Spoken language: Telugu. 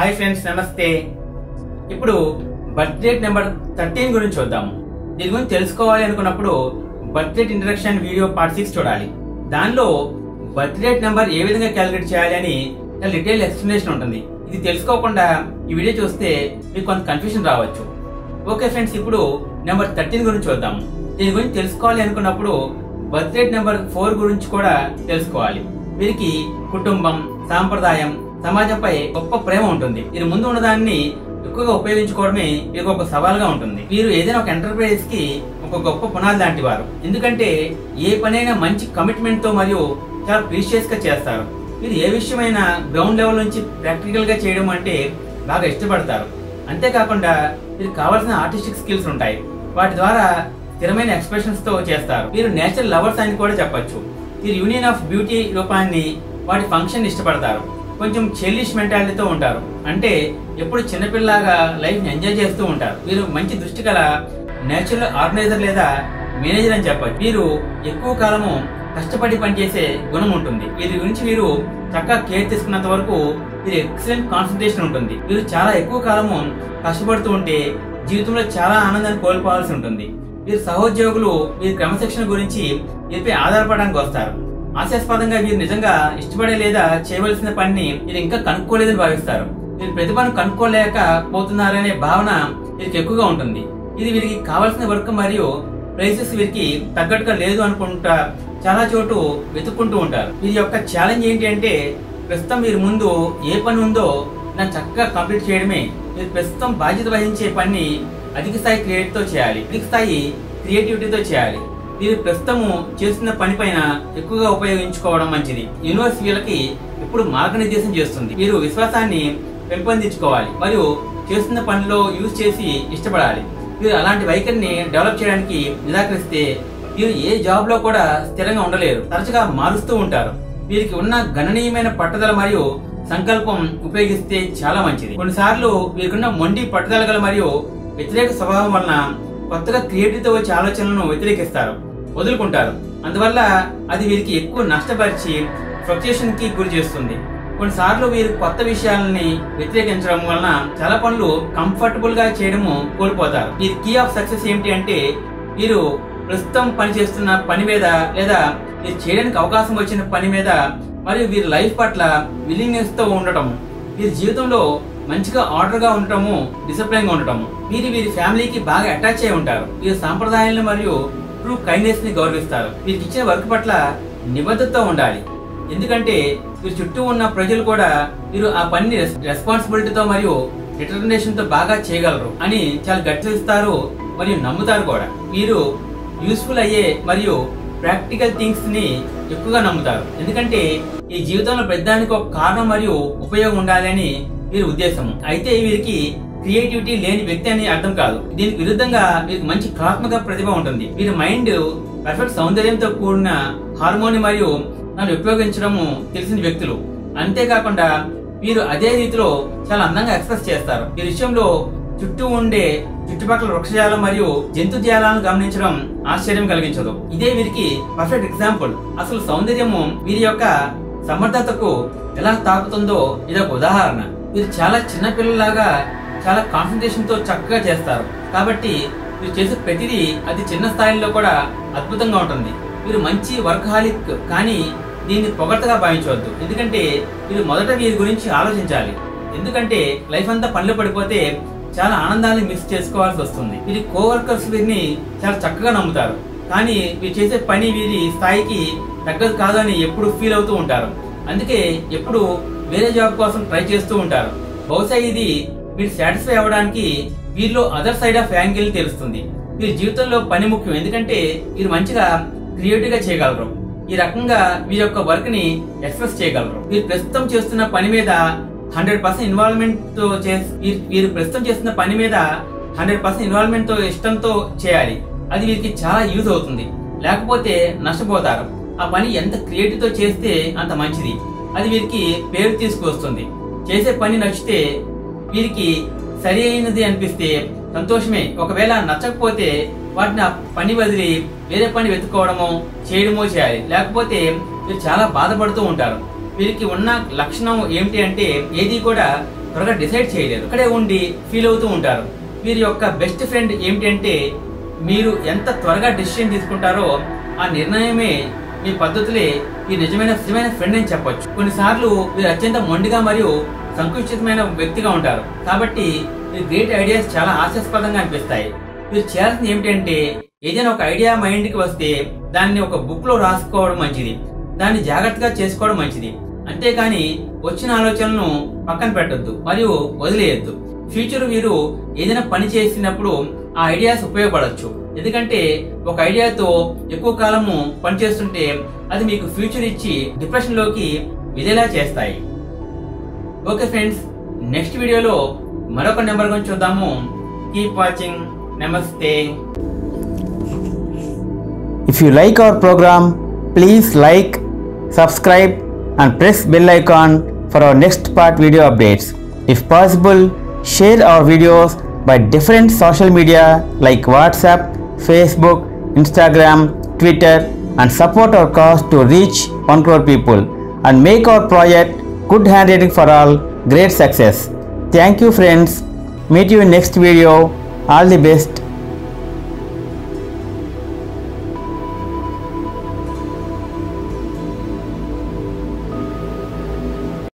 హాయ్ ఫ్రెండ్స్ నమస్తే ఇప్పుడు బర్త్ డేట్ నెంబర్ థర్టీన్ గురించి చూద్దాము దీని గురించి తెలుసుకోవాలి అనుకున్నప్పుడు birth date introduction video part six చూడాలి దానిలో బర్త్ డేట్ నెంబర్ ఏ విధంగా క్యాలిక్యులేట్ చేయాలి అని చాలా డీటెయిల్ ఎక్స్ప్లెనేషన్ ఉంటుంది ఇది తెలుసుకోకుండా ఈ వీడియో చూస్తే మీకు కొంత కన్ఫ్యూజన్ రావచ్చు ఓకే ఫ్రెండ్స్ ఇప్పుడు నెంబర్ థర్టీన్ గురించి చూద్దాము దీని గురించి తెలుసుకోవాలి అనుకున్నప్పుడు బర్త్ డేట్ నెంబర్ ఫోర్ గురించి కూడా తెలుసుకోవాలి వీరికి కుటుంబం సాంప్రదాయం సమాజంపై గొప్ప ప్రేమ ఉంటుంది వీరి ముందు ఉన్నదాన్ని ఎక్కువగా ఉపయోగించుకోవడమే వీరికి ఒక సవాల్గా ఉంటుంది వీరు ఏదైనా ఒక ఎంటర్ప్రైజ్ కి ఒక గొప్ప పునాది లాంటి వారు ఎందుకంటే ఏ పనైనా మంచి కమిట్మెంట్ తో మరియు చాలా ప్రీషియస్ గా చేస్తారు వీరు ఏ విషయమైనా గ్రౌండ్ లెవెల్ నుంచి ప్రాక్టికల్ గా చేయడం అంటే బాగా ఇష్టపడతారు అంతేకాకుండా వీరికి కావాల్సిన ఆర్టిస్టిక్ స్కిల్స్ ఉంటాయి వాటి ద్వారా స్థిరమైన ఎక్స్ప్రెషన్స్ తో చేస్తారు వీరు నేచురల్ లవర్స్ అని కూడా చెప్పొచ్చు వీరు యూనియన్ ఆఫ్ బ్యూటీ రూపాన్ని వాటి ఫంక్షన్ ఇష్టపడతారు కొంచెం చెల్లిష్ మెంటాలిటీతో ఉంటారు అంటే ఎప్పుడు చిన్నపిల్లలాగా లైఫ్ ని ఎంజాయ్ చేస్తూ ఉంటారు వీరు మంచి దృష్టి గల నేచురల్ ఆర్గనైజర్ లేదా మేనేజర్ అని చెప్పచ్చు వీరు ఎక్కువ కాలము కష్టపడి పనిచేసే గుణం ఉంటుంది వీరి గురించి వీరు చక్కగా కేర్ తీసుకున్నంత వరకు వీరు ఎక్సలెంట్ కాన్సన్ట్రేషన్ ఉంటుంది వీరు చాలా ఎక్కువ కాలము కష్టపడుతూ ఉంటే జీవితంలో చాలా ఆనందాన్ని కోల్పోవాల్సి ఉంటుంది వీరు సహోద్యోగులు వీరి క్రమశిక్షణ గురించి వీరిపై ఆధారపడడానికి వస్తారు ఆశాస్పదంగా వీరు నిజంగా ఇష్టపడే లేదా చేయవలసిన పనిని వీరు ఇంకా కనుక్కోలేదని భావిస్తారు వీరు ప్రతిభను కనుక్కోలేక పోతున్నారనే భావన వీరికి ఎక్కువగా ఉంటుంది ఇది వీరికి కావాల్సిన వర్క్ మరియు ప్రైసెస్ వీరికి తగ్గట్టుగా లేదు అనుకుంటా చాలా చోటు వెతుక్కుంటూ ఉంటారు వీరి యొక్క ఛాలెంజ్ ఏంటి అంటే ప్రస్తుతం వీరి ముందు ఏ పని ఉందో నా చక్కగా కంప్లీట్ చేయడమే మీరు ప్రస్తుతం బాధ్యత వహించే పని అధిక స్థాయి క్రియేటివ్తో చేయాలి అధిక స్థాయి క్రియేటివిటీతో చేయాలి వీరు ప్రస్తుతము చేస్తున్న పని పైన ఎక్కువగా ఉపయోగించుకోవడం మంచిది యూనివర్స్ వీళ్ళకి ఇప్పుడు మార్గనిర్దేశం చేస్తుంది వీరు విశ్వాసాన్ని పెంపొందించుకోవాలి మరియు చేస్తున్న పనిలో యూజ్ చేసి ఇష్టపడాలి వీరు అలాంటి వైఖరిని డెవలప్ చేయడానికి నిరాకరిస్తే వీరు ఏ జాబ్ లో కూడా స్థిరంగా ఉండలేరు తరచుగా మారుస్తూ ఉంటారు వీరికి ఉన్న గణనీయమైన పట్టుదల మరియు సంకల్పం ఉపయోగిస్తే చాలా మంచిది కొన్నిసార్లు వీరికున్న మొండి పట్టుదల గల మరియు వ్యతిరేక స్వభావం వలన కొత్తగా క్రియేటివ్తో వచ్చే ఆలోచనలను వ్యతిరేకిస్తారు వదులుకుంటారు అందువల్ల అది వీరికి ఎక్కువ నష్టపరిచి ఫ్రక్చుయేషన్ కి గురి చేస్తుంది కొన్నిసార్లు వీరు కొత్త విషయాలని వ్యతిరేకించడం వలన చాలా పనులు కంఫర్టబుల్ గా చేయడము కోల్పోతారు వీరి కీ ఆఫ్ సక్సెస్ ఏమిటి అంటే వీరు ప్రస్తుతం పని చేస్తున్న పని మీద లేదా వీరు చేయడానికి అవకాశం వచ్చిన పని మీద మరియు వీరి లైఫ్ పట్ల విల్లింగ్నెస్ తో ఉండటం వీరి జీవితంలో మంచిగా ఆర్డర్ గా ఉండటము డిసిప్లైన్ గా ఉండటము వీరు వీరి ఫ్యామిలీకి బాగా అటాచ్ అయి ఉంటారు వీరి సాంప్రదాయాలను మరియు ట్రూ కైండ్నెస్ ని గౌరవిస్తారు వీరికి ఇచ్చిన వర్క్ పట్ల నిబద్ధతతో ఉండాలి ఎందుకంటే వీరి చుట్టూ ఉన్న ప్రజలు కూడా వీరు ఆ పనిని రెస్పాన్సిబిలిటీతో మరియు డిటర్మినేషన్ తో బాగా చేయగలరు అని చాలా గట్టిస్తారు మరియు నమ్ముతారు కూడా వీరు యూస్ఫుల్ అయ్యే మరియు ప్రాక్టికల్ థింగ్స్ ని ఎక్కువగా నమ్ముతారు ఎందుకంటే ఈ జీవితంలో పెద్దానికి ఒక కారణం మరియు ఉపయోగం ఉండాలి అని వీరి ఉద్దేశం అయితే వీరికి క్రియేటివిటీ లేని వ్యక్తి అని అర్థం కాదు దీనికి విరుద్ధంగా వీరికి మంచి కళాత్మక ప్రతిభ ఉంటుంది వీరి మైండ్ పర్ఫెక్ట్ సౌందర్యంతో కూడిన హార్మోని మరియు దాన్ని ఉపయోగించడము తెలిసిన వ్యక్తులు అంతేకాకుండా వీరు అదే రీతిలో చాలా అందంగా ఎక్స్ప్రెస్ చేస్తారు ఈ విషయంలో చుట్టూ ఉండే చుట్టుపక్కల వృక్షజాలం మరియు జంతు జాలాలను గమనించడం ఆశ్చర్యం కలిగించదు ఇదే వీరికి పర్ఫెక్ట్ ఎగ్జాంపుల్ అసలు సౌందర్యము వీరి యొక్క సమర్థతకు ఎలా తాకుతుందో ఇదొక ఉదాహరణ వీరు చాలా చిన్న పిల్లలాగా చాలా కాన్సన్ట్రేషన్ తో చక్కగా చేస్తారు కాబట్టి వీరు చేసే ప్రతిదీ అతి చిన్న స్థాయిలో కూడా అద్భుతంగా ఉంటుంది వీరు మంచి వర్క్ హాలిక్ కానీ దీన్ని పొగడ్తగా భావించవద్దు ఎందుకంటే వీరు మొదట వీరి గురించి ఆలోచించాలి ఎందుకంటే లైఫ్ అంతా పనిలో పడిపోతే చాలా ఆనందాన్ని మిస్ చేసుకోవాల్సి వస్తుంది వీరి కోవర్కర్స్ వీరిని చాలా చక్కగా నమ్ముతారు కానీ వీరు చేసే పని వీరి స్థాయికి తగ్గదు కాదని ఎప్పుడు ఫీల్ అవుతూ ఉంటారు అందుకే ఎప్పుడు వేరే జాబ్ కోసం ట్రై చేస్తూ ఉంటారు బహుశా ఇది వీరు సాటిస్ఫై అవ్వడానికి వీరిలో అదర్ సైడ్ ఆఫ్ యాంగిల్ తెలుస్తుంది వీరి జీవితంలో పని ముఖ్యం ఎందుకంటే వీరు మంచిగా క్రియేటివ్ గా చేయగలరు ఈ రకంగా వీరి యొక్క వర్క్ ని ఎక్స్ప్రెస్ చేయగలరు వీరు ప్రస్తుతం చేస్తున్న పని మీద హండ్రెడ్ పర్సెంట్ ఇన్వాల్వ్మెంట్ తో చేస్- వీరు- వీరు ప్రస్తుతం చేస్తున్న పని మీద హండ్రెడ్ పర్సెంట్ ఇన్వాల్వ్మెంట్ తో ఇష్టంతో చేయాలి అది వీరికి చాలా యూజ్ అవుతుంది లేకపోతే నష్టపోతారు ఆ పని ఎంత క్రియేటివ్ తో చేస్తే అంత మంచిది అది వీరికి పేరు తీసుకువస్తుంది చేసే పని నచ్చితే వీరికి సరి అయినది అనిపిస్తే సంతోషమే ఒకవేళ నచ్చకపోతే వాటిని ఆ పని వదిలి వేరే పని వెతుక్కోవడమో చేయడమో చేయాలి లేకపోతే వీరు చాలా బాధపడుతూ ఉంటారు వీరికి ఉన్న లక్షణం ఏమిటి అంటే ఏది కూడా త్వరగా డిసైడ్ చేయలేరు ఇక్కడే ఉండి ఫీల్ అవుతూ ఉంటారు వీరి యొక్క బెస్ట్ ఫ్రెండ్ ఏమిటంటే మీరు ఎంత త్వరగా డిసిషన్ తీసుకుంటారో ఆ నిర్ణయమే మీ పద్ధతులే ఈ నిజమైన నిజమైన ఫ్రెండ్ అని చెప్పొచ్చు కొన్నిసార్లు వీరు అత్యంత మొండిగా మరియు సంకుచితమైన వ్యక్తిగా ఉంటారు కాబట్టి ఈ గ్రేట్ ఐడియాస్ చాలా హాస్యాస్పదంగా అనిపిస్తాయి మీరు చేయాల్సింది ఏమిటంటే ఏదైనా ఒక ఐడియా మైండ్ కి వస్తే దాన్ని ఒక బుక్ లో రాసుకోవడం మంచిది దాన్ని జాగ్రత్తగా చేసుకోవడం మంచిది అంతేకాని వచ్చిన ఆలోచనలను పక్కన పెట్టొద్దు మరియు వదిలేయద్దు ఫ్యూచర్ మీరు ఏదైనా పని చేసినప్పుడు ఆ ఐడియాస్ ఉపయోగపడవచ్చు ఎందుకంటే ఒక ఐడియాతో ఎక్కువ కాలము పనిచేస్తుంటే అది మీకు ఫ్యూచర్ ఇచ్చి డిప్రెషన్ లోకి విధేలా చేస్తాయి ఓకే ఫ్రెండ్స్ నెక్స్ట్ వీడియోలో మరొక నెంబర్ గురించి చూద్దాము కీప్ వాచింగ్ నమస్తే If you like our program, please like, subscribe and press bell icon for our next part video updates. If possible, share our videos by different social media like WhatsApp, Facebook, Instagram, Twitter and support our cause to reach 1 crore people and make our project good handwriting for all great success. Thank you friends. Meet you in next video. All the best.